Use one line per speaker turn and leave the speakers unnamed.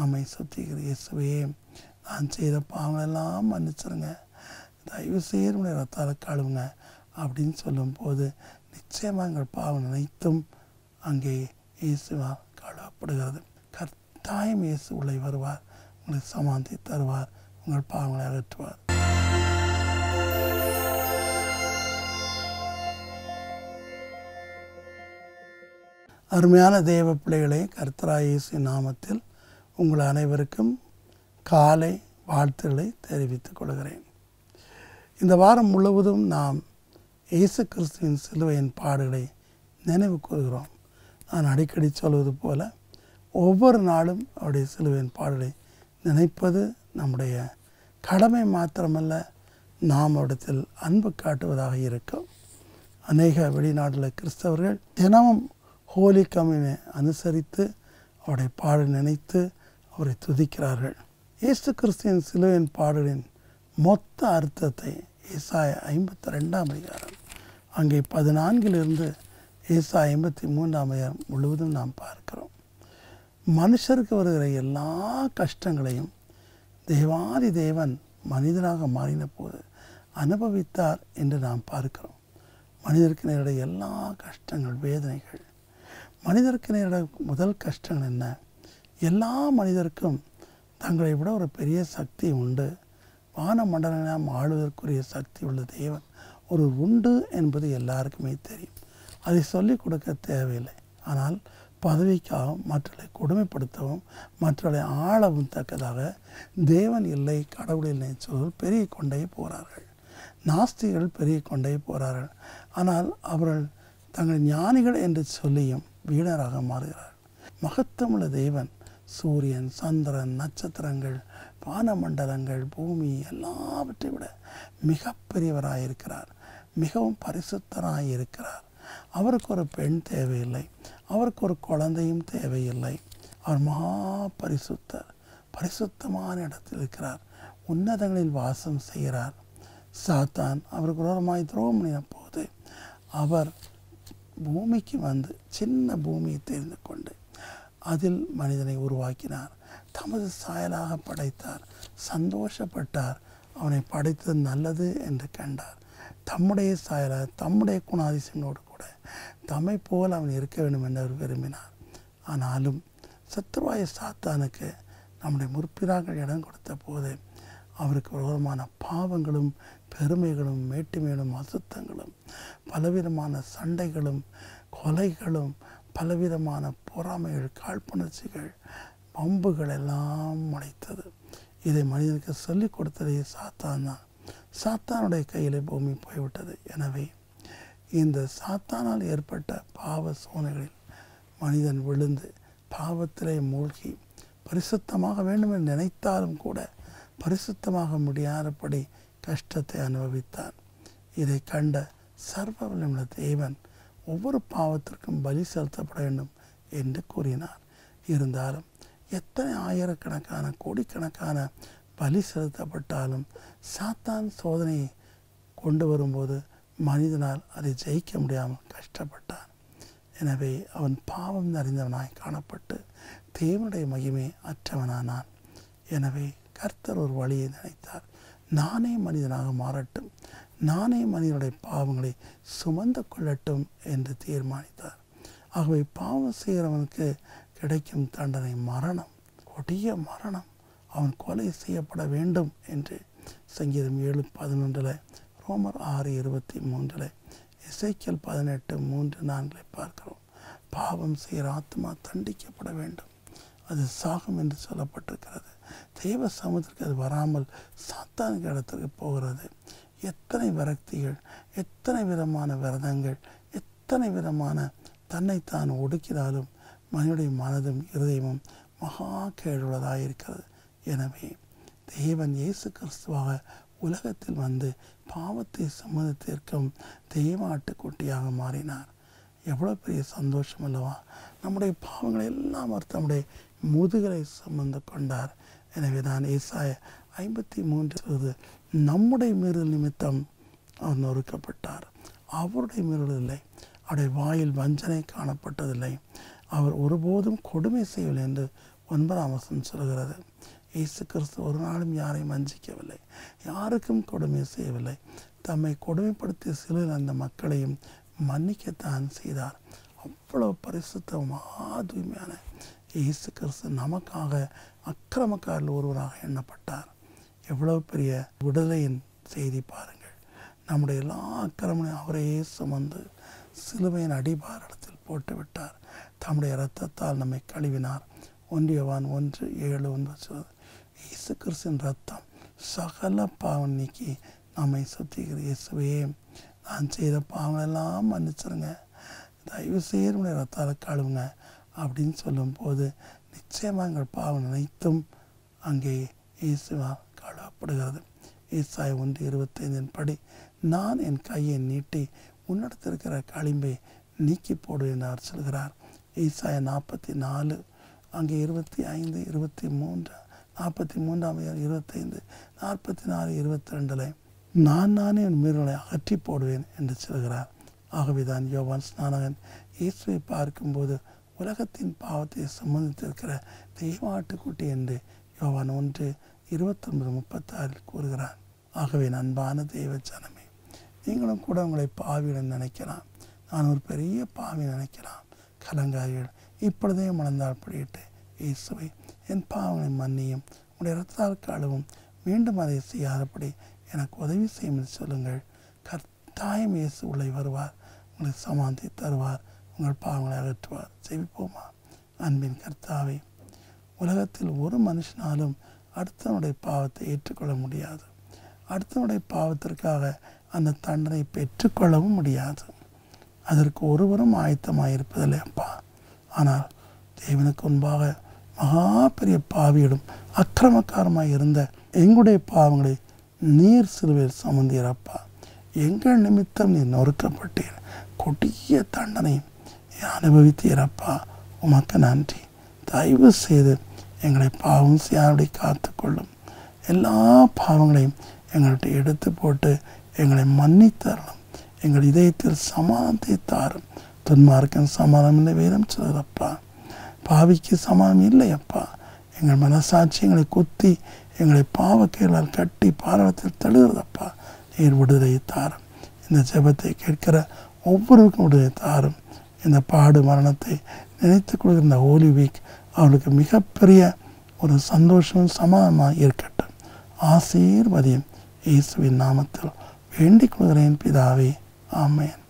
நம்மை சுத்திக்கிற இயேசுவே நான் செய்த பாவங்களெல்லாம் மன்னிச்சிருங்க தயவு செய்து உடைய ரத்தால கழுவுங்க அப்படின்னு சொல்லும்போது நிச்சயமாக எங்கள் பாவம் அனைத்தும் அங்கே இயேசுவால் கழுவப்படுகிறது கர்த்தாயம் இயேசு உள்ளே வருவார் உங்களுக்கு சமாந்தி தருவார் உங்கள் பாவங்களை அகற்றுவார் அருமையான தேவ பிள்ளைகளே கர்த்தராய் இயேசு நாமத்தில் உங்கள் அனைவருக்கும் காலை வாழ்த்துக்களை தெரிவித்துக் கொள்கிறேன் இந்த வாரம் முழுவதும் நாம் இயேசு கிறிஸ்துவின் சிலுவையின் பாடுகளை நினைவு கூறுகிறோம் நான் அடிக்கடி சொல்வது போல ஒவ்வொரு நாளும் அவருடைய சிலுவையின் பாடுகளை நினைப்பது நம்முடைய கடமை மாத்திரமல்ல நாம் அவரிடத்தில் அன்பு காட்டுவதாக இருக்கும் அநேக வெளிநாட்டில் கிறிஸ்தவர்கள் தினமும் ஹோலி கம்யூனை அனுசரித்து அவருடைய பாடு நினைத்து அவரை துதிக்கிறார்கள் இயேசு கிறிஸ்துவின் சிலுவையின் பாடலின் மொத்த அர்த்தத்தை ஏசாய ஐம்பத்தி ரெண்டாம் அதிகாரம் அங்கே பதினான்கிலிருந்து ஏசா ஐம்பத்தி மூன்றாம் அதிகாரம் முழுவதும் நாம் பார்க்கிறோம் மனுஷருக்கு வருகிற எல்லா கஷ்டங்களையும் தேவாதி தேவன் மனிதனாக மாறின போது அனுபவித்தார் என்று நாம் பார்க்கிறோம் மனிதருக்கு நேரிட எல்லா கஷ்டங்கள் வேதனைகள் மனிதருக்கு நேரிட முதல் கஷ்டங்கள் என்ன எல்லா மனிதருக்கும் தங்களை விட ஒரு பெரிய சக்தி உண்டு வான மண்டலம் ஆளுவதற்குரிய சக்தி உள்ள தேவன் ஒரு உண்டு என்பது எல்லாருக்குமே தெரியும் அதை சொல்லிக் கொடுக்க தேவையில்லை ஆனால் பதவிக்காகவும் மற்றவர்களை கொடுமைப்படுத்தவும் மற்றவர்களை ஆளவும் தக்கதாக தேவன் இல்லை கடவுள் இல்லை சொல்வது பெருகி கொண்டே போகிறார்கள் நாஸ்திகள் பெருகி கொண்டே போகிறார்கள் ஆனால் அவர்கள் தங்கள் ஞானிகள் என்று சொல்லியும் வீணராக மாறுகிறார்கள் மகத்துவமுள்ள தேவன் சூரியன் சந்திரன் நட்சத்திரங்கள் வானமண்டலங்கள் பூமி எல்லாவற்றை விட மிக பெரியவராயிருக்கிறார் மிகவும் பரிசுத்தராய் இருக்கிறார் அவருக்கு ஒரு பெண் தேவையில்லை அவருக்கு ஒரு குழந்தையும் தேவையில்லை அவர் மகா பரிசுத்தர் பரிசுத்தமான இடத்தில் இருக்கிறார் உன்னதங்களில் வாசம் செய்கிறார் சாத்தான் அவருக்கு விரோதமாய் துரோகம் பண்ணின போது அவர் பூமிக்கு வந்து சின்ன பூமியை தெரிந்து கொண்டு அதில் மனிதனை உருவாக்கினார் தமது சாயலாக படைத்தார் சந்தோஷப்பட்டார் அவனை படைத்தது நல்லது என்று கண்டார் தம்முடைய சாயலாக தம்முடைய குணாதிசயங்களோடு கூட தம்மை போல் அவன் இருக்க வேண்டும் என்று அவர் விரும்பினார் ஆனாலும் சத்துருவாய சாத்தானுக்கு நம்முடைய முற்பிறாக்கள் இடம் கொடுத்த போது அவருக்கு விரோதமான பாவங்களும் பெருமைகளும் மேட்டுமைகளும் அசுத்தங்களும் பலவிதமான சண்டைகளும் கொலைகளும் பலவிதமான பொறாமைகள் காழ்ப்புணர்ச்சிகள் பம்புகள் எல்லாம் முளைத்தது இதை மனிதனுக்கு சொல்லிக் கொடுத்ததே சாத்தான் தான் சாத்தானுடைய கையிலே பூமி போய்விட்டது எனவே இந்த சாத்தானால் ஏற்பட்ட பாவ சோனைகளில் மனிதன் விழுந்து பாவத்திலே மூழ்கி பரிசுத்தமாக வேண்டும் என்று நினைத்தாலும் கூட பரிசுத்தமாக முடியாதபடி கஷ்டத்தை அனுபவித்தான் இதை கண்ட சர்வ வல்லமுள்ள தேவன் ஒவ்வொரு பாவத்திற்கும் பலி செலுத்தப்பட வேண்டும் என்று கூறினார் இருந்தாலும் எத்தனை ஆயிரக்கணக்கான கோடிக்கணக்கான பலி செலுத்தப்பட்டாலும் சாத்தான் சோதனையை கொண்டு வரும்போது மனிதனால் அதை ஜெயிக்க முடியாமல் கஷ்டப்பட்டான் எனவே அவன் பாவம் நிறைந்தவனாய் காணப்பட்டு தேவனுடைய மகிமை அற்றவனானான் எனவே கர்த்தர் ஒரு வழியை நினைத்தார் நானே மனிதனாக மாறட்டும் நானே மனிதனுடைய பாவங்களை சுமந்து கொள்ளட்டும் என்று தீர்மானித்தார் ஆகவே பாவம் செய்கிறவனுக்கு கிடைக்கும் தண்டனை மரணம் கொடிய மரணம் அவன் கொலை செய்யப்பட வேண்டும் என்று சங்கீதம் ஏழு பதினொன்றில் ரோமர் ஆறு இருபத்தி மூன்றில் இசைக்கல் பதினெட்டு மூன்று நான்கில் பார்க்கிறோம் பாவம் செய்கிற ஆத்மா தண்டிக்கப்பட வேண்டும் அது சாகும் என்று சொல்லப்பட்டிருக்கிறது தெய்வ சமூகத்திற்கு அது வராமல் சாத்தானுக்கு இடத்துக்கு போகிறது எத்தனை விரக்திகள் எத்தனை விதமான விரதங்கள் எத்தனை விதமான தன்னைத்தான் ஒடுக்கினாலும் மனிதனுடைய மனதும் இருதயமும் மகா கேடுள்ளதாக இருக்கிறது எனவே தேவன் இயேசு கிறிஸ்துவாக உலகத்தில் வந்து பாவத்தை சம்மதித்திருக்கும் தெய்வ ஆட்டுக்குட்டியாக மாறினார் எவ்வளோ பெரிய சந்தோஷம் அல்லவா நம்முடைய பாவங்களை எல்லாம் அவர் தம்முடைய முதுகலை சுமந்து கொண்டார் எனவே தான் ஏசாய ஐம்பத்தி மூன்று சொல்வது நம்முடைய மீறல் நிமித்தம் அவர் நொறுக்கப்பட்டார் அவருடைய மீறல் இல்லை அவருடைய வாயில் வஞ்சனை காணப்பட்டதில்லை அவர் ஒருபோதும் கொடுமை செய்யவில்லை என்று ஒன்பதாம் வசனம் சொல்கிறது இயேசு கிறிஸ்து ஒரு நாளும் யாரையும் வஞ்சிக்கவில்லை யாருக்கும் கொடுமை செய்யவில்லை தம்மை கொடுமைப்படுத்திய சிலர் அந்த மக்களையும் மன்னிக்கத்தான் செய்தார் அவ்வளவு பரிசுத்தம் மகா தூய்மையான இயேசு கிறிஸ்து நமக்காக அக்கிரமக்காரில் ஒருவராக எண்ணப்பட்டார் எவ்வளவு பெரிய விடுதலையின் செய்தி பாருங்கள் நம்முடைய எல்லா அக்கிரமனையும் அவரையே சுமந்து சிலுவையின் அடிபாரத்தில் போட்டு விட்டார் தம்முடைய இரத்தத்தால் நம்மை கழுவினார் ஒன்றியவான் ஒன்று ஏழு ஒன்பது சொல்வது இயேசு கிறிஸ்தின் ரத்தம் சகல பாவம் நீக்கி நம்மை சுத்திக்கிற இயேசுவே நான் செய்த பாவங்களெல்லாம் மன்னிச்சிருங்க தயவு செய்து உடைய ரத்தால் கழுவுங்க அப்படின்னு சொல்லும்போது நிச்சயமாக எங்கள் பாவம் அனைத்தும் அங்கே இயேசுவால் கழுவப்படுகிறது ஈசாய் ஒன்று இருபத்தைந்தின் படி நான் என் கையை நீட்டி உன்னிடத்திருக்கிற களிம்பை நீக்கி போடு என்று சொல்கிறார் ஈசாய நாற்பத்தி நாலு அங்கே இருபத்தி ஐந்து இருபத்தி மூன்று நாற்பத்தி மூன்றாம் இருபத்தைந்து நாற்பத்தி நாலு இருபத்தி ரெண்டில் நான் நானே என் மீறலை அகற்றி போடுவேன் என்று சொல்கிறார் ஆகவேதான் யோவான் ஸ்நானகன் இயேசுவை பார்க்கும்போது உலகத்தின் பாவத்தை சம்பந்தித்திருக்கிற தெய்வாட்டுக்குட்டி என்று யோவான் ஒன்று இருபத்தொன்பது முப்பத்தாறில் கூறுகிறார் ஆகவே அன்பான தெய்வ ஜனமே நீங்களும் கூட உங்களை பாவியுடன் நினைக்கலாம் நான் ஒரு பெரிய பாவி நினைக்கலாம் கலங்காரிகள் இப்பொழுதே மணந்தால் படியிட்டு இயேசுவை என் பாவங்களை மன்னியும் உடைய இரத்தால் கழுவும் மீண்டும் அதை செய்யாதபடி எனக்கு உதவி செய்யும் என்று சொல்லுங்கள் கர்த்தாயம் இயேசு உள்ளே வருவார் உங்களுக்கு சமாந்தி தருவார் உங்கள் பாவங்களை அகற்றுவார் செவிப்போமா அன்பின் கர்த்தாவை உலகத்தில் ஒரு மனுஷனாலும் அடுத்தவனுடைய பாவத்தை ஏற்றுக்கொள்ள முடியாது அடுத்தவனுடைய பாவத்திற்காக அந்த தண்டனை பெற்றுக்கொள்ளவும் முடியாது அதற்கு ஒருவரும் ஆயத்தமாக இருப்பதில்லை அப்பா ஆனால் தேவனுக்கு முன்பாக மகா பெரிய பாவியிடும் அக்கிரமக்காரமாக இருந்த எங்களுடைய பாவங்களை நீர் சிலுவையில் சுமந்தீரப்பா எங்கள் நிமித்தம் நீர் நொறுக்கப்பட்டீர் கொடிய தண்டனை அனுபவித்தீரப்பா உமக்கு நன்றி தயவு செய்து எங்களை பாவம் செய்யாதபடி காத்துக்கொள்ளும் எல்லா பாவங்களையும் எங்கள்கிட்ட எடுத்து போட்டு எங்களை மன்னித்தரணும் எங்கள் இதயத்தில் சமாதானத்தை தாரும் துன்மார்க்கன் சமாதானம் இல்லை வேதம் சொல்லுதப்பா பாவிக்கு சமாதானம் இல்லை அப்பா எங்கள் மனசாட்சி எங்களை குத்தி எங்களை பாவக்கைகளால் கட்டி பாரவத்தில் தழுகிறதப்பா நீர் விடுதலை தாரும் இந்த ஜெபத்தை கேட்கிற ஒவ்வொருவருக்கும் விடுதலை தாரும் இந்த பாடு மரணத்தை நினைத்து கொடுக்குற இந்த ஹோலி வீக் அவளுக்கு மிகப்பெரிய ஒரு சந்தோஷமும் சமாதானமாக இருக்கட்டும் ஆசீர்வதியும் இயேசுவின் நாமத்தில் வேண்டிக் கொள்கிறேன் பிதாவே ஆமேன்